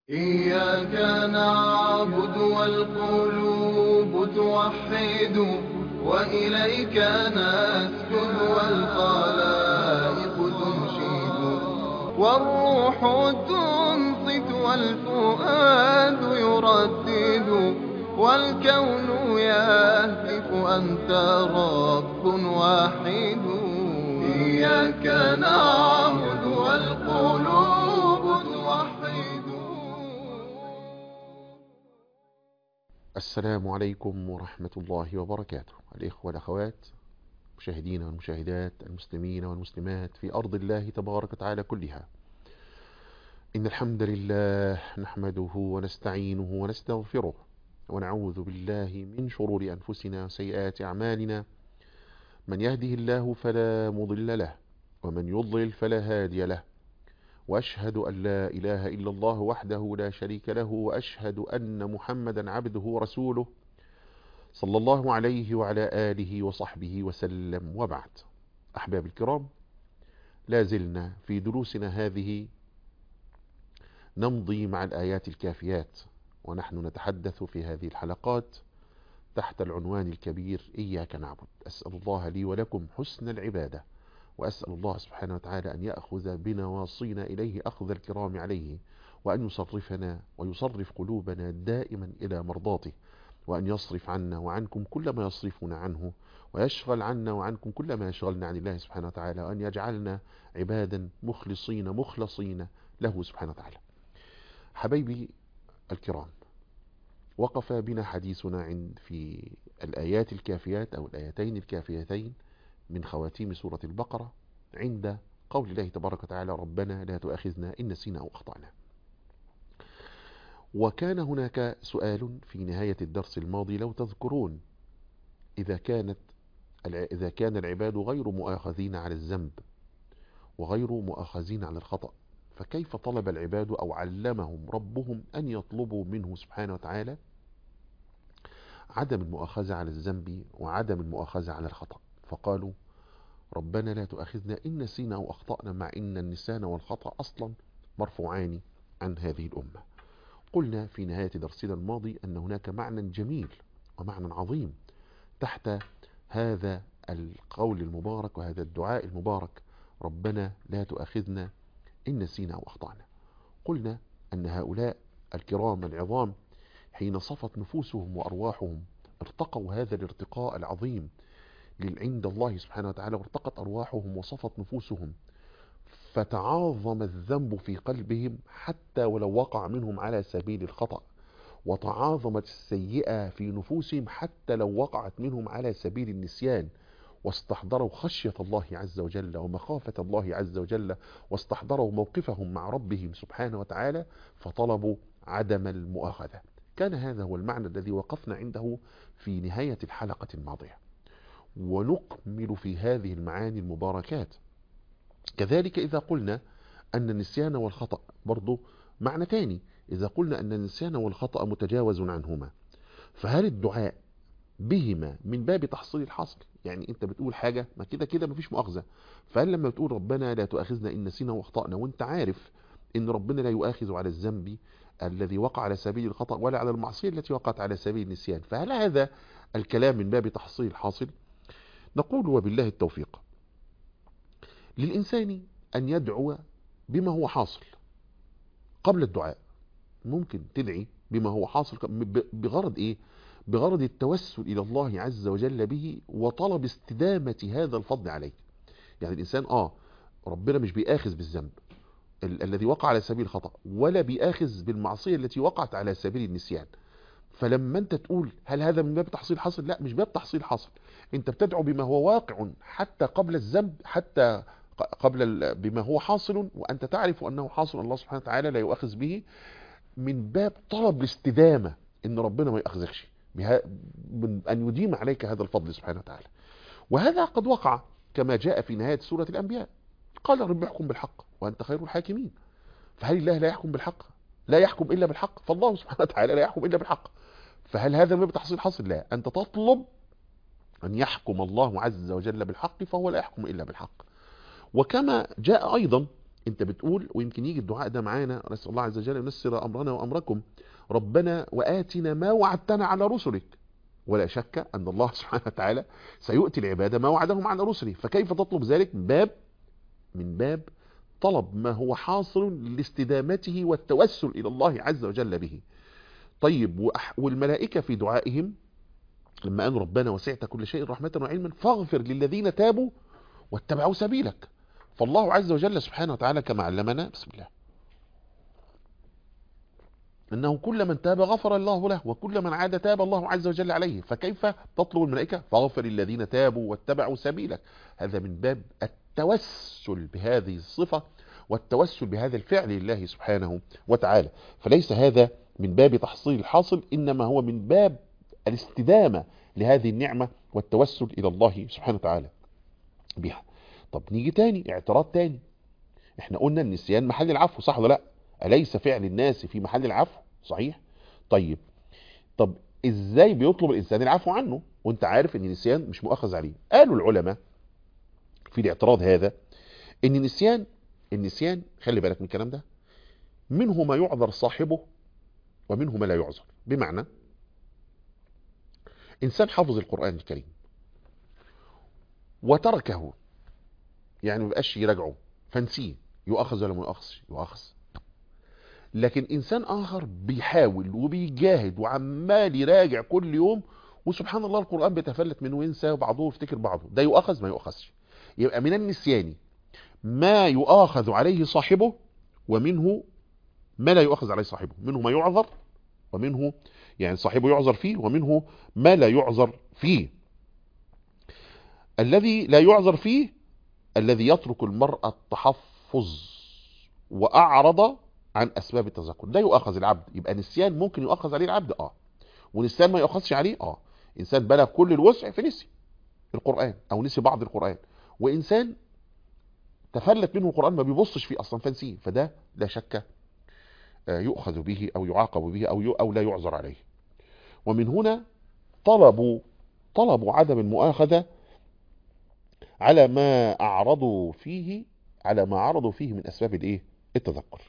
إياك نعبد والقلوب توحد وإليك نسجد والخلائق تنشد والروح تنصت والفؤاد يردد والكون يهتف أنت رب واحد إياك نعبد والقلوب توحد السلام عليكم ورحمة الله وبركاته الإخوة والأخوات مشاهدين والمشاهدات المسلمين والمسلمات في أرض الله تبارك وتعالى كلها إن الحمد لله نحمده ونستعينه ونستغفره ونعوذ بالله من شرور أنفسنا وسيئات أعمالنا من يهده الله فلا مضل له ومن يضلل فلا هادي له وأشهد أن لا إله إلا الله وحده لا شريك له وأشهد أن محمدا عبده ورسوله صلى الله عليه وعلى آله وصحبه وسلم وبعد أحباب الكرام لا زلنا في دروسنا هذه نمضي مع الآيات الكافيات ونحن نتحدث في هذه الحلقات تحت العنوان الكبير إياك نعبد أسأل الله لي ولكم حسن العبادة وأسأل الله سبحانه وتعالى أن يأخذ بنواصينا إليه أخذ الكرام عليه وأن يصرفنا ويصرف قلوبنا دائما إلى مرضاته وأن يصرف عنا وعنكم كل ما يصرفنا عنه ويشغل عنا وعنكم كل ما يشغلنا عن الله سبحانه وتعالى وأن يجعلنا عبادا مخلصين مخلصين له سبحانه وتعالى حبيبي الكرام وقف بنا حديثنا عند في الآيات الكافيات أو الآيتين الكافيتين من خواتيم سورة البقرة عند قول الله تبارك وتعالى ربنا لا تؤاخذنا إن نسينا أو أخطأنا وكان هناك سؤال في نهاية الدرس الماضي لو تذكرون إذا كانت إذا كان العباد غير مؤاخذين على الذنب وغير مؤاخذين على الخطأ فكيف طلب العباد أو علمهم ربهم أن يطلبوا منه سبحانه وتعالى عدم المؤاخذة على الذنب وعدم المؤاخذة على الخطأ فقالوا ربنا لا تؤاخذنا إن نسينا أو أخطأنا مع إن النسيان والخطأ أصلا مرفوعان عن هذه الأمة قلنا في نهاية درسنا الماضي أن هناك معنى جميل ومعنى عظيم تحت هذا القول المبارك وهذا الدعاء المبارك ربنا لا تؤاخذنا إن نسينا أو أخطأنا قلنا أن هؤلاء الكرام العظام حين صفت نفوسهم وأرواحهم ارتقوا هذا الارتقاء العظيم عند الله سبحانه وتعالى وارتقت أرواحهم وصفت نفوسهم فتعاظم الذنب في قلبهم حتى ولو وقع منهم على سبيل الخطأ وتعاظمت السيئة في نفوسهم حتى لو وقعت منهم على سبيل النسيان واستحضروا خشية الله عز وجل ومخافة الله عز وجل واستحضروا موقفهم مع ربهم سبحانه وتعالى فطلبوا عدم المؤاخذة كان هذا هو المعنى الذي وقفنا عنده في نهاية الحلقة الماضية ونكمل في هذه المعاني المباركات كذلك إذا قلنا أن النسيان والخطأ برضو معنى تاني إذا قلنا أن النسيان والخطأ متجاوز عنهما فهل الدعاء بهما من باب تحصيل الحاصل يعني انت بتقول حاجة ما كده كده مفيش مؤاخذة فهل لما بتقول ربنا لا تؤاخذنا إن نسينا واخطأنا وانت عارف ان ربنا لا يؤاخذ على الذنب الذي وقع على سبيل الخطأ ولا على المعصية التي وقعت على سبيل النسيان فهل هذا الكلام من باب تحصيل الحاصل نقول وبالله التوفيق للإنسان أن يدعو بما هو حاصل قبل الدعاء ممكن تدعي بما هو حاصل بغرض إيه بغرض التوسل إلى الله عز وجل به وطلب استدامة هذا الفضل عليك يعني الإنسان آه ربنا مش بيآخذ بالذنب ال الذي وقع على سبيل الخطأ ولا بيآخذ بالمعصية التي وقعت على سبيل النسيان فلما انت تقول هل هذا من باب تحصيل حاصل لا مش باب تحصيل حاصل انت بتدعو بما هو واقع حتى قبل الذنب حتى قبل بما هو حاصل وانت تعرف انه حاصل الله سبحانه وتعالى لا يؤاخذ به من باب طلب الاستدامة ان ربنا ما يأخذكش من ان يديم عليك هذا الفضل سبحانه وتعالى وهذا قد وقع كما جاء في نهاية سورة الانبياء قال رب يحكم بالحق وانت خير الحاكمين فهل الله لا يحكم بالحق لا يحكم الا بالحق فالله سبحانه وتعالى لا يحكم الا بالحق فهل هذا من باب تحصيل حاصل لا انت تطلب ان يحكم الله عز وجل بالحق فهو لا يحكم الا بالحق وكما جاء ايضا انت بتقول ويمكن يجي الدعاء ده معانا نسال الله عز وجل ان ييسر امرنا وامركم ربنا واتنا ما وعدتنا على رسلك ولا شك ان الله سبحانه وتعالى سيؤتي العباده ما وعدهم على رسله فكيف تطلب ذلك من باب من باب طلب ما هو حاصل لاستدامته والتوسل الى الله عز وجل به طيب وأح- والملائكه في دعائهم لما قالوا ربنا وسعت كل شيء رحمه وعلما فاغفر للذين تابوا واتبعوا سبيلك فالله عز وجل سبحانه وتعالى كما علمنا بسم الله انه كل من تاب غفر الله له وكل من عاد تاب الله عز وجل عليه فكيف تطلب الملائكه فاغفر الذين تابوا واتبعوا سبيلك هذا من باب التوسل بهذه الصفه والتوسل بهذا الفعل لله سبحانه وتعالى فليس هذا من باب تحصيل الحاصل انما هو من باب الاستدامه لهذه النعمه والتوسل الى الله سبحانه وتعالى بها طب نيجي تاني اعتراض تاني احنا قلنا النسيان محل العفو صح ولا لا أليس فعل الناس في محل العفو صحيح طيب طب ازاي بيطلب الانسان العفو عنه وانت عارف ان النسيان مش مؤاخذ عليه قالوا العلماء في الاعتراض هذا ان النسيان النسيان خلي بالك من الكلام ده منه ما يعذر صاحبه ومنه ما لا يعذر بمعنى انسان حافظ القرآن الكريم وتركه يعني ما بقاش يراجعه فنسيه يؤاخذ ولا ما يؤاخذش يؤاخذ لكن انسان اخر بيحاول وبيجاهد وعمال يراجع كل يوم وسبحان الله القران بيتفلت منه وينسى وبعضه يفتكر بعضه ده يؤاخذ ما يؤاخذش يبقى من النسيان ما يؤاخذ عليه صاحبه ومنه ما لا يؤاخذ عليه صاحبه منه ما يعذر ومنه يعني صاحبه يعذر فيه ومنه ما لا يعذر فيه الذي لا يعذر فيه الذي يترك المرأة التحفظ وأعرض عن أسباب التذكر ده يؤخذ العبد يبقى نسيان ممكن يؤخذ عليه العبد اه ونسيان ما يؤخذش عليه اه إنسان بلغ كل الوسع فنسي القرآن أو نسي بعض القرآن وإنسان تفلت منه القرآن ما بيبصش فيه أصلا فنسيه فده لا شك آه، يؤخذ به أو يعاقب به أو ي- أو لا يعذر عليه ومن هنا طلبوا طلبوا عدم المؤاخذة على ما أعرضوا فيه على ما عرضوا فيه من أسباب الإيه؟ التذكر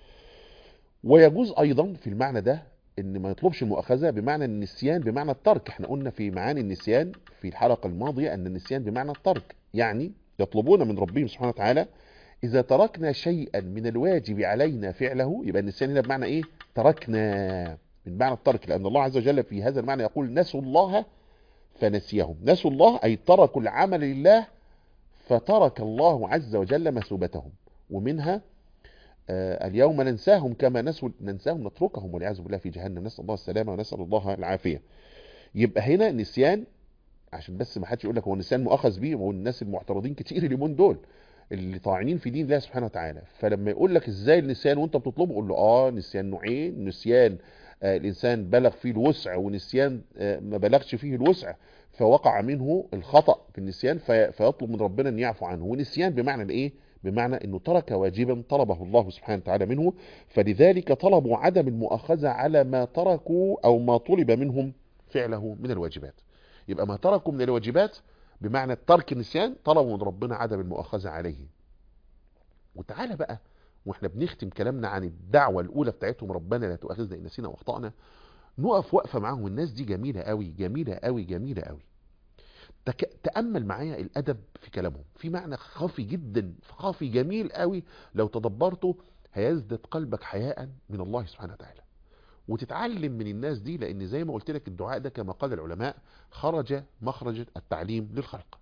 ويجوز أيضا في المعنى ده إن ما يطلبش المؤاخذة بمعنى النسيان بمعنى الترك احنا قلنا في معاني النسيان في الحلقة الماضية أن النسيان بمعنى الترك يعني يطلبون من ربهم سبحانه وتعالى إذا تركنا شيئا من الواجب علينا فعله يبقى النسيان هنا بمعنى إيه؟ تركنا من معنى الترك لأن الله عز وجل في هذا المعنى يقول نسوا الله فنسيهم نسوا الله أي تركوا العمل لله فترك الله عز وجل مثوبتهم ومنها آه، اليوم ننساهم كما نسوا ننساهم نتركهم والعياذ بالله في جهنم نسأل الله السلامة ونسأل الله العافية يبقى هنا نسيان عشان بس ما حدش يقول لك هو النسيان مؤاخذ بيه هو الناس المعترضين كتير اليومين دول اللي طاعنين في دين الله سبحانه وتعالى فلما يقول لك ازاي النسيان وانت بتطلبه قول له اه نسيان نوعين نسيان آه الانسان بلغ فيه الوسع ونسيان آه ما بلغش فيه الوسع فوقع منه الخطأ في النسيان في فيطلب من ربنا ان يعفو عنه ونسيان بمعنى الايه بمعنى انه ترك واجبا طلبه الله سبحانه وتعالى منه فلذلك طلبوا عدم المؤاخذة على ما تركوا او ما طلب منهم فعله من الواجبات يبقى ما تركوا من الواجبات بمعنى ترك النسيان طلبوا من ربنا عدم المؤاخذة عليه وتعالى بقى واحنا بنختم كلامنا عن الدعوة الاولى بتاعتهم ربنا لا تؤاخذنا ان نسينا واخطأنا نقف وقفة معاهم الناس دي جميلة قوي جميلة قوي جميلة قوي تك... تأمل معايا الأدب في كلامهم في معنى خفي جدا خفي جميل قوي لو تدبرته هيزداد قلبك حياء من الله سبحانه وتعالى وتتعلم من الناس دي لأن زي ما قلت لك الدعاء ده كما قال العلماء خرج مخرج التعليم للخلق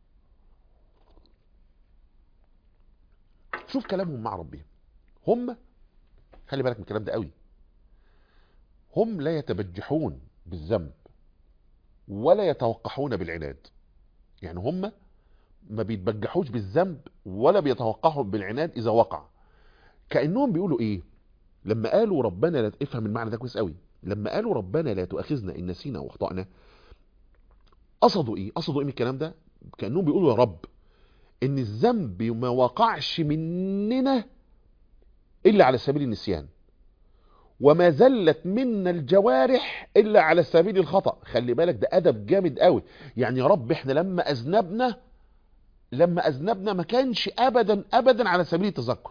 شوف كلامهم مع ربهم هم خلي بالك من الكلام ده قوي هم لا يتبجحون بالذنب ولا يتوقحون بالعناد يعني هم ما بيتبجحوش بالذنب ولا بيتوقعوا بالعناد اذا وقع كانهم بيقولوا ايه لما قالوا ربنا لا افهم المعنى ده كويس قوي لما قالوا ربنا لا تؤاخذنا ان نسينا واخطانا قصدوا ايه قصدوا ايه من الكلام ده كانهم بيقولوا يا رب ان الذنب ما وقعش مننا الا على سبيل النسيان وما زلت منا الجوارح الا على سبيل الخطا خلي بالك ده ادب جامد قوي يعني يا رب احنا لما اذنبنا لما اذنبنا ما كانش ابدا ابدا على سبيل التذكر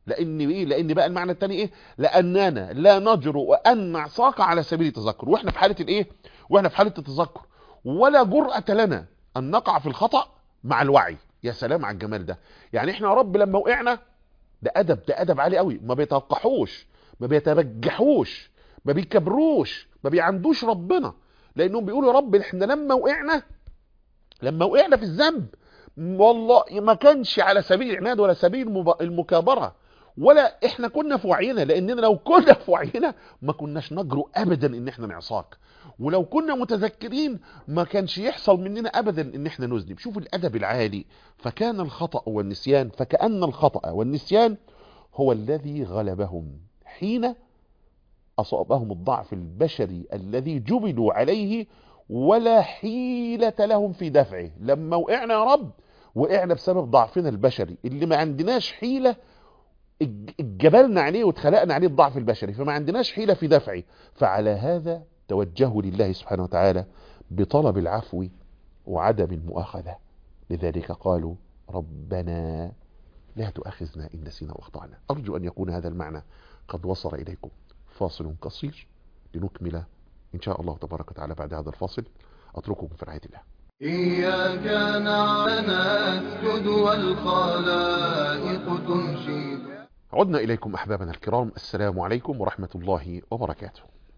لان ايه لان بقى المعنى الثاني ايه لاننا لا نجرؤ ان نعصاك على سبيل التذكر واحنا في حاله الايه واحنا في حاله التذكر ولا جرأة لنا ان نقع في الخطأ مع الوعي يا سلام على الجمال ده يعني احنا يا رب لما وقعنا ده ادب ده ادب عالي قوي ما بيتوقحوش ما بيتبجحوش ما بيكبروش ما بيعندوش ربنا لانهم بيقولوا يا رب احنا لما وقعنا لما وقعنا في الذنب والله ما كانش على سبيل العناد ولا سبيل المب- المكابره ولا احنا كنا في وعينا لاننا لو كنا في وعينا ما كناش نجرؤ ابدا ان احنا نعصاك ولو كنا متذكرين ما كانش يحصل مننا ابدا ان احنا نذنب شوف الادب العالي فكان الخطأ والنسيان فكأن الخطأ والنسيان هو الذي غلبهم حين أصابهم الضعف البشري الذي جبلوا عليه ولا حيلة لهم في دفعه لما وقعنا يا رب وقعنا بسبب ضعفنا البشري اللي ما عندناش حيلة اتج- اتجبلنا عليه واتخلقنا عليه الضعف البشري فما عندناش حيلة في دفعه فعلى هذا توجهوا لله سبحانه وتعالى بطلب العفو وعدم المؤاخذة لذلك قالوا ربنا لا تؤاخذنا إن نسينا واخطأنا أرجو أن يكون هذا المعنى قد وصل إليكم فاصل قصير لنكمل إن شاء الله تبارك وتعالى بعد هذا الفاصل أترككم في رعاية الله إياك نعبد نسجد والخلائق تنشد عدنا إليكم أحبابنا الكرام السلام عليكم ورحمة الله وبركاته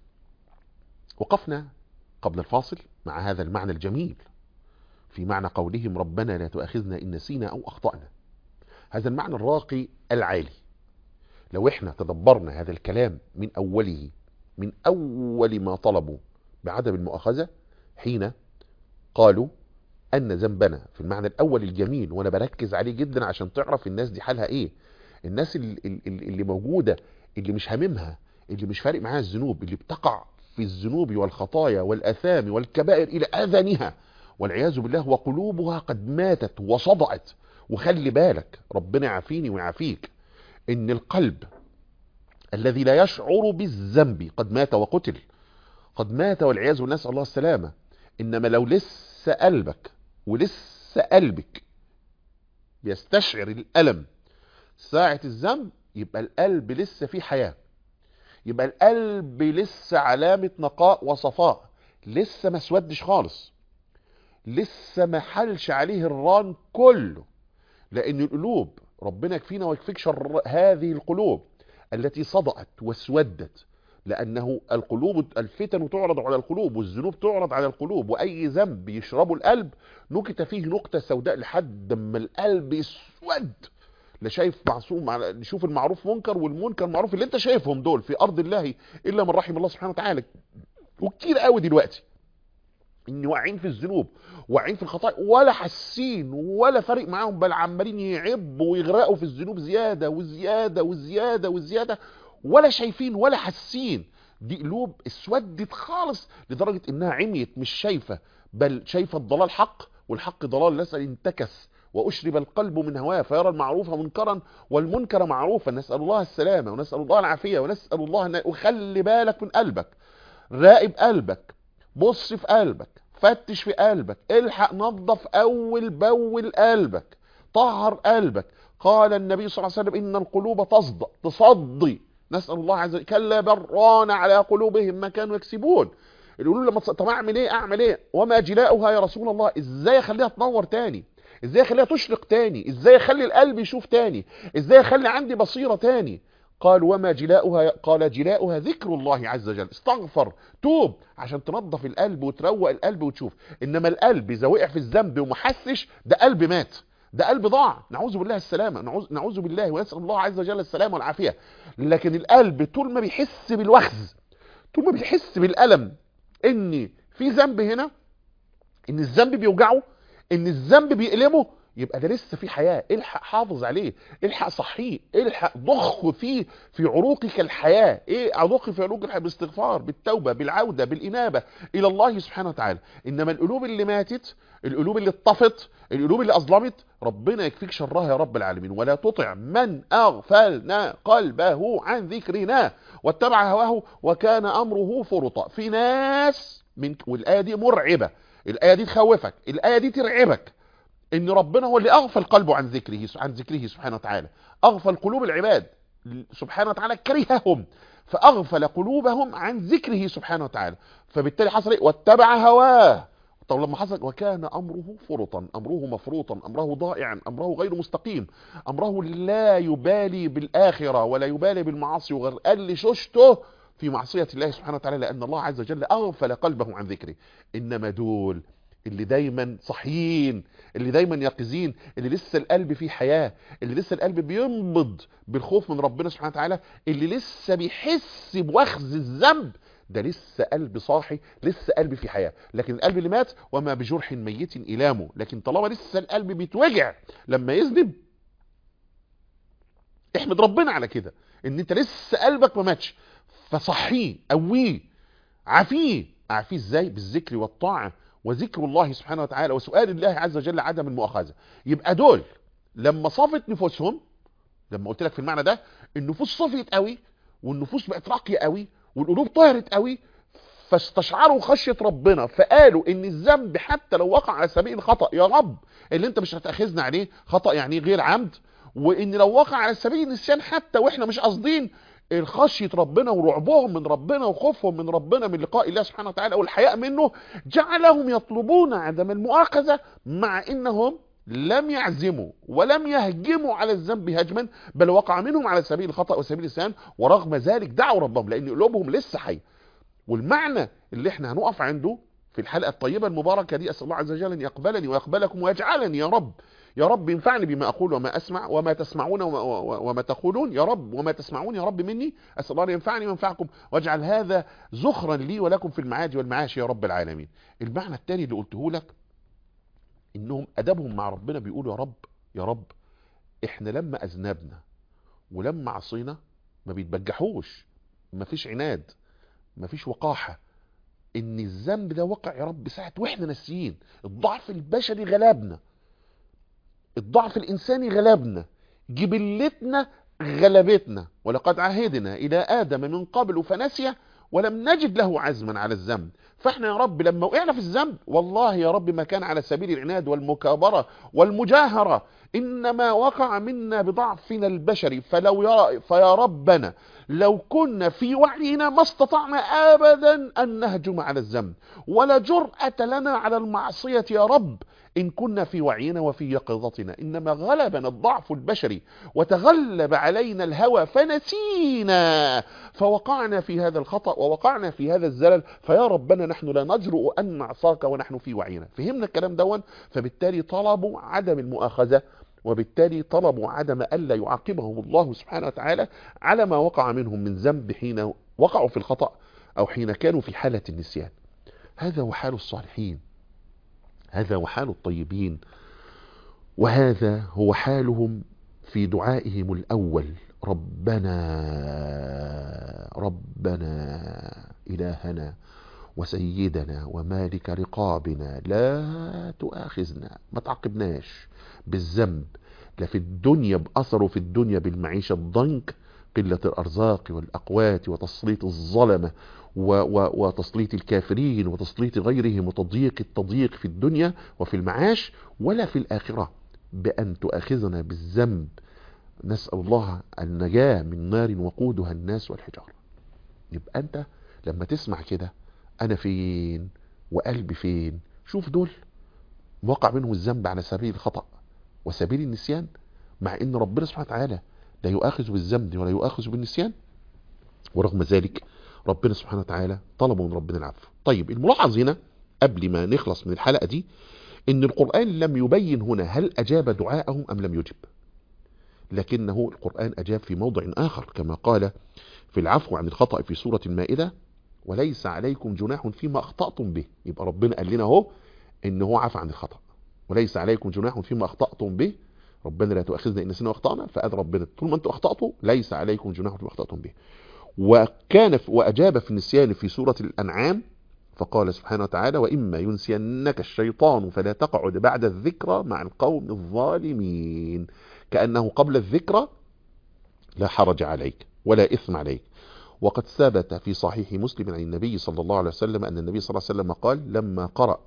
وقفنا قبل الفاصل مع هذا المعنى الجميل في معنى قولهم ربنا لا تؤاخذنا إن نسينا أو أخطأنا هذا المعنى الراقي العالي لو احنا تدبرنا هذا الكلام من أوله من أول ما طلبوا بعدم المؤاخذة حين قالوا أن ذنبنا في المعنى الأول الجميل وأنا بركز عليه جدا عشان تعرف الناس دي حالها إيه الناس اللي, اللي موجودة اللي مش هاممها اللي مش فارق معاها الذنوب اللي بتقع في الذنوب والخطايا والأثام والكبائر إلى أذانها والعياذ بالله وقلوبها قد ماتت وصدأت وخلي بالك ربنا يعافيني ويعافيك ان القلب الذي لا يشعر بالذنب قد مات وقتل قد مات والعياذ بالله نسأل الله السلامة انما لو لسه قلبك ولسه قلبك بيستشعر الألم ساعة الذنب يبقى القلب لسه فيه حياة يبقى القلب لسه علامة نقاء وصفاء لسه ما سودش خالص لسه ما حلش عليه الران كله لان القلوب ربنا يكفينا ويكفيك شر هذه القلوب التي صدأت واسودت لانه القلوب الفتن تعرض على القلوب والذنوب تعرض على القلوب واي ذنب يشربه القلب نكت فيه نقطة سوداء لحد ما القلب يسود لا شايف معصوم نشوف المعروف منكر والمنكر معروف اللي انت شايفهم دول في ارض الله الا من رحم الله سبحانه وتعالى وكتير قوي دلوقتي ان واقعين في الذنوب واقعين في الخطايا ولا حاسين ولا فارق معاهم بل عمالين يعبوا ويغرقوا في الذنوب زياده وزياده وزياده وزياده ولا شايفين ولا حاسين دي قلوب اسودت خالص لدرجه انها عميت مش شايفه بل شايفه الضلال حق والحق ضلال نسأل انتكس وأشرب القلب من هواه فيرى المعروف منكرا والمنكر معروفا نسأل الله السلامة ونسأل الله العافية ونسأل الله أن وخلي بالك من قلبك راقب قلبك بص في قلبك فتش في قلبك الحق نظف اول باول قلبك طهر قلبك قال النبي صلى الله عليه وسلم ان القلوب تصدى تصدي نسال الله عز وجل كلا بران على قلوبهم ما كانوا يكسبون يقولوا لما طب اعمل ايه اعمل ايه وما جلاؤها يا رسول الله ازاي اخليها تنور تاني ازاي اخليها تشرق تاني ازاي اخلي القلب يشوف تاني ازاي اخلي عندي بصيرة تاني قال وما جلاؤها قال جلاؤها ذكر الله عز وجل استغفر توب عشان تنظف القلب وتروق القلب وتشوف انما القلب اذا وقع في الذنب وما حسش ده قلب مات ده قلب ضاع نعوذ بالله السلامه نعوذ, نعوذ بالله ونسال الله عز وجل السلامه والعافيه لكن القلب طول ما بيحس بالوخز طول ما بيحس بالالم ان في ذنب هنا ان الذنب بيوجعه ان الذنب بيألمه يبقى ده لسه في حياة الحق حافظ عليه الحق صحيه الحق ضخ فيه في عروقك الحياة ايه اضخ في عروقك الحياة بالاستغفار بالتوبة بالعودة بالانابة الى الله سبحانه وتعالى انما القلوب اللي ماتت القلوب اللي اتطفت القلوب اللي اظلمت ربنا يكفيك شرها يا رب العالمين ولا تطع من اغفلنا قلبه عن ذكرنا واتبع هواه وكان امره فرطا في ناس من والايه دي مرعبه الايه دي تخوفك الايه دي ترعبك ان ربنا هو اللي اغفل قلبه عن ذكره عن ذكره سبحانه وتعالى اغفل قلوب العباد سبحانه وتعالى كرههم فاغفل قلوبهم عن ذكره سبحانه وتعالى فبالتالي حصل ايه واتبع هواه طب لما حصل وكان امره فرطا امره مفروطا امره ضائعا امره غير مستقيم امره لا يبالي بالاخره ولا يبالي بالمعاصي وغير ششته في معصيه الله سبحانه وتعالى لان الله عز وجل اغفل قلبه عن ذكره انما دول اللي دايما صحيين اللي دايما يقظين اللي لسه القلب فيه حياة اللي لسه القلب بينبض بالخوف من ربنا سبحانه وتعالى اللي لسه بيحس بوخز الذنب ده لسه قلب صاحي لسه قلب فيه حياة لكن القلب اللي مات وما بجرح ميت إلامه لكن طالما لسه القلب بيتوجع لما يذنب احمد ربنا على كده ان انت لسه قلبك ما ماتش فصحيه قويه عافيه عافيه ازاي بالذكر والطاعه وذكر الله سبحانه وتعالى وسؤال الله عز وجل عدم المؤاخذه يبقى دول لما صفت نفوسهم لما قلت لك في المعنى ده النفوس صفيت قوي والنفوس بقت راقيه قوي والقلوب طهرت قوي فاستشعروا خشيه ربنا فقالوا ان الذنب حتى لو وقع على سبيل الخطا يا رب اللي انت مش هتاخذنا عليه خطا يعني غير عمد وان لو وقع على سبيل النسيان حتى واحنا مش قاصدين خشيه ربنا ورعبهم من ربنا وخوفهم من ربنا من لقاء الله سبحانه وتعالى والحياء منه جعلهم يطلبون عدم المؤاخذه مع انهم لم يعزموا ولم يهجموا على الذنب هجما بل وقع منهم على سبيل الخطا وسبيل النسيان ورغم ذلك دعوا ربهم لان قلوبهم لسه حيه والمعنى اللي احنا هنقف عنده في الحلقه الطيبه المباركه دي اسال الله عز وجل ان يقبلني ويقبلكم ويجعلني يا رب يا رب ينفعني بما أقول وما أسمع وما تسمعون وما, وما تقولون يا رب وما تسمعون يا رب مني أسأل الله أن ينفعني وينفعكم واجعل هذا زخرا لي ولكم في المعاد والمعاش يا رب العالمين المعنى الثاني اللي قلته لك إنهم أدبهم مع ربنا بيقولوا يا رب يا رب إحنا لما أذنبنا ولما عصينا ما بيتبجحوش ما فيش عناد ما فيش وقاحة ان الذنب ده وقع يا رب ساعة واحنا ناسيين الضعف البشري غلبنا الضعف الإنساني غلبنا جبلتنا غلبتنا ولقد عهدنا إلى آدم من قبل فنسي ولم نجد له عزما على الذنب فاحنا يا رب لما وقعنا في الذنب والله يا رب ما كان على سبيل العناد والمكابرة والمجاهرة إنما وقع منا بضعفنا البشري فلو يا فيا ربنا لو كنا في وعينا ما استطعنا أبدا أن نهجم على الذنب ولا جرأة لنا على المعصية يا رب إن كنا في وعينا وفي يقظتنا إنما غلبنا الضعف البشري وتغلب علينا الهوى فنسينا فوقعنا في هذا الخطأ ووقعنا في هذا الزلل فيا ربنا نحن لا نجرؤ أن نعصاك ونحن في وعينا فهمنا الكلام دون فبالتالي طلبوا عدم المؤاخذة وبالتالي طلبوا عدم ألا يعاقبهم الله سبحانه وتعالى على ما وقع منهم من ذنب حين وقعوا في الخطأ أو حين كانوا في حالة النسيان هذا هو حال الصالحين هذا هو حال الطيبين وهذا هو حالهم في دعائهم الأول ربنا ربنا إلهنا وسيدنا ومالك رقابنا لا تؤاخذنا ما تعاقبناش بالذنب لا في الدنيا بأثره في الدنيا بالمعيشة الضنك قلة الأرزاق والأقوات وتسليط الظلمة و و وتسليط الكافرين وتسليط غيرهم وتضييق التضييق في الدنيا وفي المعاش ولا في الآخرة بأن تؤاخذنا بالذنب نسأل الله النجاة من نار وقودها الناس والحجارة يبقى أنت لما تسمع كده أنا فين وقلبي فين شوف دول وقع منهم الذنب على سبيل الخطأ وسبيل النسيان مع ان ربنا سبحانه وتعالى لا يؤاخذ بالذنب ولا يؤاخذ بالنسيان ورغم ذلك ربنا سبحانه وتعالى طلبوا من ربنا العفو طيب الملاحظ هنا قبل ما نخلص من الحلقة دي ان القرآن لم يبين هنا هل اجاب دعاءهم ام لم يجب لكنه القرآن اجاب في موضع اخر كما قال في العفو عن الخطأ في سورة المائدة وليس عليكم جناح فيما اخطأتم به يبقى ربنا قال لنا اهو ان هو عفى عن الخطأ وليس عليكم جناح فيما اخطأتم به ربنا لا تؤاخذنا ان نسينا واخطأنا فقال ربنا طول ما انتم اخطأتوا ليس عليكم جناح فيما اخطأتم به وكان واجاب في النسيان في سورة الانعام فقال سبحانه وتعالى واما ينسينك الشيطان فلا تقعد بعد الذكرى مع القوم الظالمين كانه قبل الذكرى لا حرج عليك ولا اثم عليك وقد ثبت في صحيح مسلم عن النبي صلى الله عليه وسلم ان النبي صلى الله عليه وسلم قال لما قرأ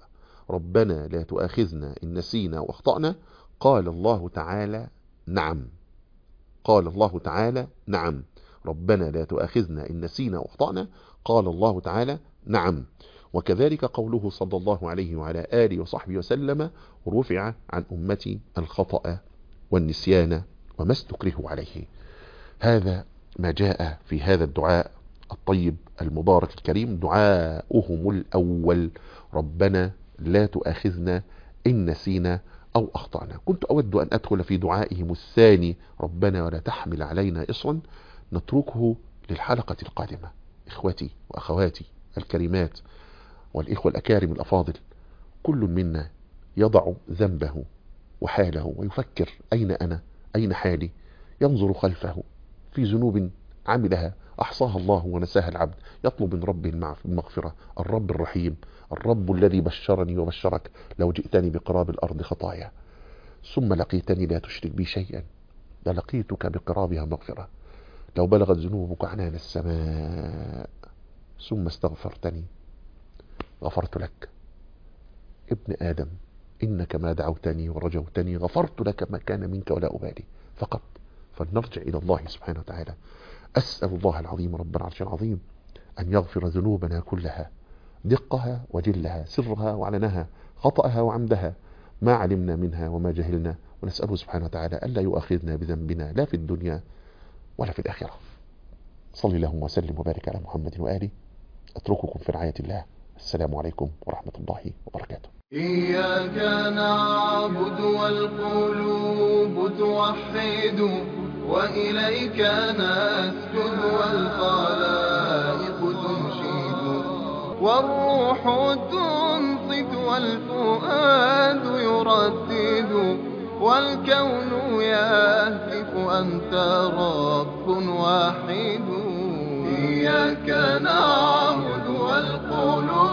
ربنا لا تؤاخذنا إن نسينا واخطأنا قال الله تعالى نعم قال الله تعالى نعم ربنا لا تؤاخذنا إن نسينا واخطأنا قال الله تعالى نعم وكذلك قوله صلى الله عليه وعلى آله وصحبه وسلم رفع عن أمتي الخطأ والنسيان وما استكرهوا عليه هذا ما جاء في هذا الدعاء الطيب المبارك الكريم دعاؤهم الأول ربنا لا تؤاخذنا إن نسينا أو أخطأنا كنت أود أن أدخل في دعائهم الثاني ربنا ولا تحمل علينا إصرا نتركه للحلقة القادمة إخوتي وأخواتي الكريمات والإخوة الأكارم الأفاضل كل منا يضع ذنبه وحاله ويفكر أين أنا أين حالي ينظر خلفه في ذنوب عملها أحصاها الله ونساها العبد يطلب من ربه المغفرة الرب الرحيم الرب الذي بشرني وبشرك لو جئتني بقراب الأرض خطايا ثم لقيتني لا تشرك بي شيئا للقيتك بقرابها مغفرة لو بلغت ذنوبك عنان السماء ثم استغفرتني غفرت لك ابن آدم إنك ما دعوتني ورجوتني غفرت لك ما كان منك ولا أبالي فقط فلنرجع إلى الله سبحانه وتعالى أسأل الله العظيم رب العرش العظيم أن يغفر ذنوبنا كلها دقها وجلها سرها وعلنها خطأها وعمدها ما علمنا منها وما جهلنا ونسأله سبحانه وتعالى ألا يؤاخذنا بذنبنا لا في الدنيا ولا في الآخرة صلي اللهم وسلم وبارك على محمد وآله أترككم في رعاية الله السلام عليكم ورحمة الله وبركاته إياك نعبد والقلوب توحد وإليك نسجد والخلائق تنشد والروح تنصت والفؤاد يردد والكون يهتف أنت رب واحد إياك نعبد والقلوب